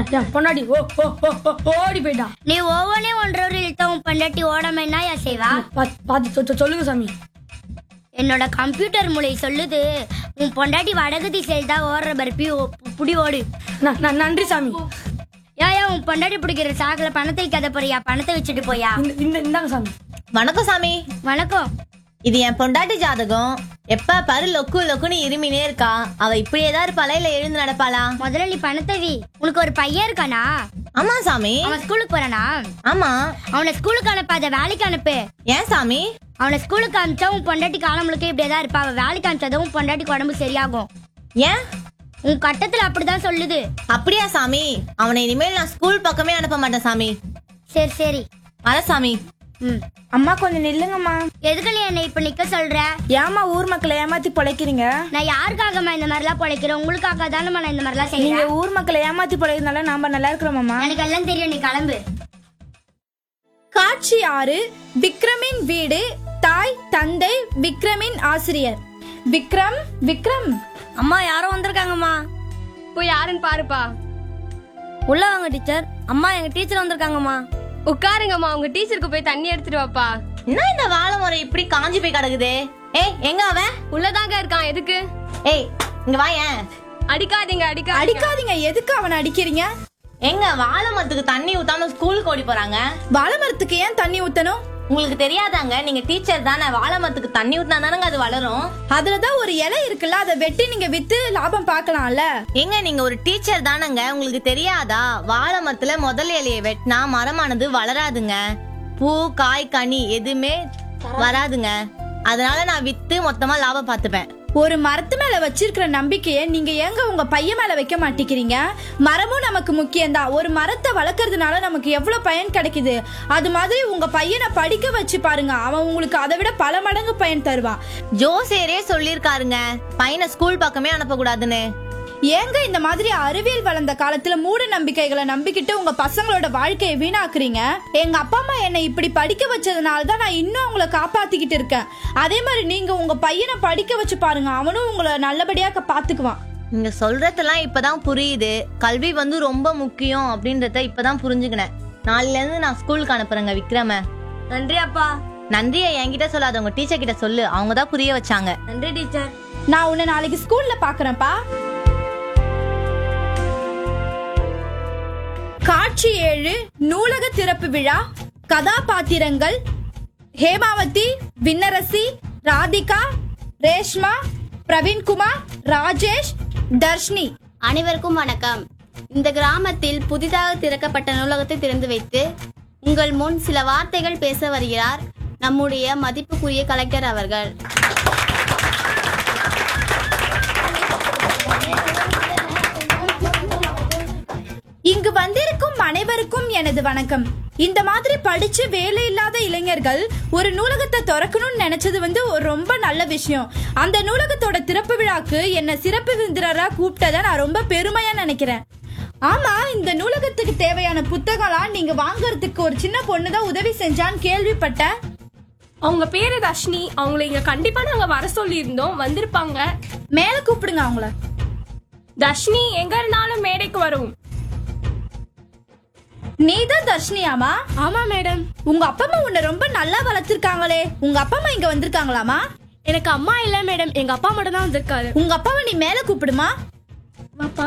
என் என் பொண்டாடி ஓ ஓ ஓ ஓ, ஓடி போயிட்டா நீ ஒவ்வொன்னே ஒன்றரை ஒரு இழுத்த உன் பொண்டாட்டி ஓடாம என்னயா செய்வா பாத்து பாத்து சொ- சொ- சொல்லுங்க சாமி என்னோட கம்ப்யூட்டர் மூளை சொல்லுது உன் பொண்டாட்டி வடக்கு திசையில் தான் ஓடுற பருப்பி புடி ஓடு ந- ந- நன்றி சாமி ஏயா உன் பொண்டாட்டி பிடிக்கிற சாக்குல பணத்தை கதை போறியா பணத்தை வச்சுட்டு போயா இந்த இந்த இந்தாங்க சாமி வணக்கம் சாமி வணக்கம் இது என் பொண்டாட்டி ஜாதகம் எப்ப பாரு லொக்கு லொக்குன்னு இருமினே இருக்கா அவ இப்படியே தான் இருப்பாளா இல்ல எழுந்து நடப்பாளா முதல்ல நீ பணத்தை வி உனக்கு ஒரு பையன் இருக்கானா ஆமா சாமி அவன் ஸ்கூலுக்கு போறானா ஆமா அவனை ஸ்கூலுக்கு அனுப்பாத வேலைக்கு அனுப்பு ஏன் சாமி அவனை ஸ்கூலுக்கு அனுப்பிச்சா உன் பொண்டாட்டி காலம் முழுக்க இப்படியே தான் இருப்பா அவன் வேலைக்கு அனுப்பிச்சதும் உன் பொண்டாட்டிக்கு உடம்பு சரியாகும் ஏன் உன் கட்டத்துல அப்படிதான் சொல்லுது அப்படியா சாமி அவனை இனிமேல் நான் ஸ்கூல் பக்கமே அனுப்ப மாட்டேன் சாமி சரி சரி வர சாமி ம் அம்மா கொஞ்சம் நில்லுங்கம்மா எதுக்கு நீ என்னை இப்ப நிக்க சொல்ற ஏம்மா ஊர் மக்களை ஏமாத்தி பொழைக்கிறீங்க நான் யாருக்காகம்மா இந்த மாதிரிலாம் பொழைக்கிறேன் உங்களுக்காக தானே நான் இந்த மாதிரிலாம் நீங்க செய்யறேன் ஊர் மக்களை ஏமாத்தி பொழைக்கிறதுனால நாம நல்லா இருக்கிறோமாம்மா எனக்கு எல்லாம் தெரியும் நீ கிளம்பு காட்சி ஆறு விக்ரமின் வீடு தாய் தந்தை விக்ரமின் ஆசிரியர் விக்ரம் விக்ரம் அம்மா யாரோ வந்திருக்காங்கம்மா போய் யாருன்னு பாருப்பா உள்ள வாங்க டீச்சர் அம்மா எங்க டீச்சர் வந்திருக்காங்கம்மா உட்காருங்கம்மா உங்க டீச்சருக்கு போய் தண்ணி எடுத்துட்டு வாப்பா என்ன இந்த வாழை முறை இப்படி காஞ்சி போய் கிடக்குதே ஏய் எங்க அவன் உள்ளதாங்க இருக்கான் எதுக்கு ஏய் இங்க வாயேன் அடிக்காதீங்க அடிக்காதீங்க அடிக்காதீங்க எதுக்கு அவனை அடிக்கிறீங்க எங்க வாழை மரத்துக்கு தண்ணி ஊத்தாம ஸ்கூலுக்கு ஓடி போறாங்க வாழை மரத்துக்கு ஏன் தண்ணி ஊத்தணும் உங்களுக்கு தெரியாதாங்க நீங்க டீச்சர் தானே வாழை மரத்துக்கு தண்ணி ஊத்தினா தானங்க அது வளரும் அதுலதான் ஒரு இலை இருக்குல்ல அதை வெட்டி நீங்க வித்து லாபம் பார்க்கலாம்ல ஏங்க நீங்க ஒரு டீச்சர் தானங்க உங்களுக்கு தெரியாதா வாழை மரத்துல முதல் இலையை வெட்டினா மரமானது வளராதுங்க பூ காய் கனி எதுவுமே வராதுங்க அதனால நான் வித்து மொத்தமா லாபம் பார்த்துப்பேன் ஒரு மரத்து மேல வச்சிருக்கிற நம்பிக்கைய நீங்க ஏங்க உங்க பையன் மேல வைக்க மாட்டேங்கிறீங்க மரமும் நமக்கு முக்கியம்தான் ஒரு மரத்தை வளர்க்கறதுனால நமக்கு எவ்வளவு பயன் கிடைக்குது அது மாதிரி உங்க பையனை படிக்க வச்சு பாருங்க அவன் உங்களுக்கு அதை விட பல மடங்கு பயன் தருவான் ஜோசியரே சொல்லிருக்காருங்க பையனை ஸ்கூல் பக்கமே அனுப்பக்கூடாதுன்னு ஏங்க இந்த மாதிரி அறிவியல் வளர்ந்த காலத்துல மூட நம்பிக்கைகளை நம்பிக்கிட்டு உங்க பசங்களோட வாழ்க்கையை வீணாக்குறீங்க எங்க அப்பா அம்மா என்னை இப்படி படிக்க வச்சதுனால தான் நான் இன்னும் உங்களை காப்பாத்திக்கிட்டு இருக்கேன் அதே மாதிரி நீங்க உங்க பையனை படிக்க வச்சு பாருங்க அவனும் உங்களை நல்லபடியா க- பாத்துக்குவான் நீங்க சொல்றதெல்லாம் இப்பதான் புரியுது கல்வி வந்து ரொம்ப முக்கியம் அப்படின்றத இப்பதான் புரிஞ்சுக்கினேன் நாளைல இருந்து நான் ஸ்கூலுக்கு அனுப்புறேங்க விக்ரம நன்றி அப்பா நன்றியை என்கிட்ட சொல்லாத உங்க டீச்சர் கிட்ட சொல்லு அவங்க தான் புரிய வச்சாங்க நன்றி டீச்சர் நான் உன்னை நாளைக்கு ஸ்கூல்ல பாக்குறேன்ப்பா காட்சி ஏழு நூலக திறப்பு விழா கதாபாத்திரங்கள் ஹேமாவதி விண்ணரசி ராதிகா ரேஷ்மா பிரவீன்குமார் ராஜேஷ் தர்ஷினி அனைவருக்கும் வணக்கம் இந்த கிராமத்தில் புதிதாக திறக்கப்பட்ட நூலகத்தை திறந்து வைத்து உங்கள் முன் சில வார்த்தைகள் பேச வருகிறார் நம்முடைய மதிப்புக்குரிய கலெக்டர் அவர்கள் இங்கு வந்திருக்கும் அனைவருக்கும் எனது வணக்கம் இந்த மாதிரி படிச்சு வேலை இல்லாத இளைஞர்கள் ஒரு நூலகத்தை திறக்கணும்னு நினைச்சது வந்து ஒரு ரொம்ப நல்ல விஷயம் அந்த நூலகத்தோட திறப்பு விழாக்கு என்ன சிறப்பு விருந்தினரா கூப்பிட்டதை நான் ரொம்ப பெருமையா நினைக்கிறேன் ஆமா இந்த நூலகத்துக்கு தேவையான புத்தகம்லாம் நீங்க வாங்குறதுக்கு ஒரு சின்ன பொண்ணு தான் உதவி செஞ்சான்னு கேள்விப்பட்டேன் அவங்க பேரு தர்ஷினி அவங்கள இங்க கண்டிப்பா நாங்க வர சொல்லி இருந்தோம் வந்திருப்பாங்க மேல கூப்பிடுங்க அவங்கள தர்ஷினி எங்க இருந்தாலும் மேடைக்கு வரும் நீதான் தர்ஷினியாமா ஆமா மேடம் உங்க அப்பா அம்மா உன்னை ரொம்ப நல்லா வளர்த்திருக்காங்களே உங்க அப்பா அம்மா இங்க வந்திருக்காங்களாமா எனக்கு அம்மா இல்ல மேடம் எங்க அப்பா மட்டும் தான் வந்திருக்காரு உங்க அப்பாவை நீ மேல கூப்பிடுமா பாப்பா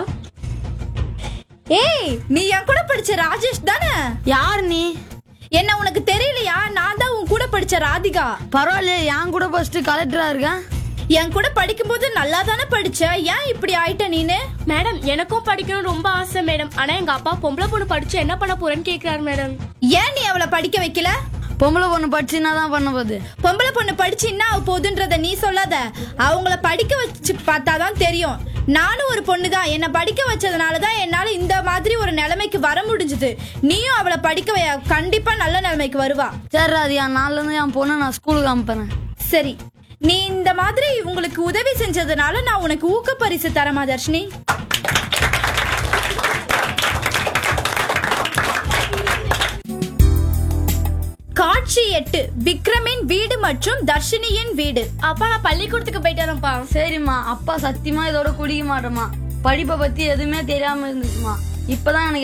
ஏய் நீ என் கூட படிச்ச ராஜேஷ் தானே யார் நீ என்ன உனக்கு தெரியலையா நான் தான் உன் கூட படிச்ச ராதிகா பரவாயில்ல என் கூட ஃபர்ஸ்ட் கலெக்டரா இருக்கேன் என் கூட படிக்கும்போது நல்லா தானே படிச்ச ஏன் இப்படி ஆயிட்ட நீனு மேடம் எனக்கும் படிக்கணும் ரொம்ப ஆசை மேடம் ஆனா எங்க அப்பா பொம்பளை பொண்ணு படிச்சு என்ன பண்ண போறேன்னு கேக்குறாரு மேடம் ஏன் நீ அவளை படிக்க வைக்கல பொம்பளை பொண்ணு படிச்சு என்ன தான் பண்ண போகுது பொம்பளை பொண்ணு படிச்சு என்ன ஆக போகுதுன்றத நீ சொல்லாத அவங்கள படிக்க வச்சு பார்த்தாதான் தெரியும் நானும் ஒரு பொண்ணு தான் என்னை படிக்க வச்சதுனால தான் என்னால இந்த மாதிரி ஒரு நிலைமைக்கு வர முடிஞ்சது நீயும் அவளை படிக்க வை கண்டிப்பா நல்ல நிலைமைக்கு வருவா சரி ராதியா நாளில இருந்து என் பொண்ணை நான் ஸ்கூலுக்கு அனுப்புறேன் சரி நீ இந்த மாதிரி உங்களுக்கு உதவி செஞ்சதுனால நான் உனக்கு ஊக்க பரிசு தரமா தர்ஷினி காட்சி எட்டு விக்ரமின் வீடு மற்றும் தர்ஷினியின் வீடு அப்பா நான் பள்ளிக்கூடத்துக்கு போயிட்டு வரேன்ப்பா சரிம்மா அப்பா சத்தியமா இதோட குடிக்க மாட்டேமா படிப்பை பத்தி எதுவுமே தெரியாம இருந்துச்சுமா இப்பதான் எனக்கு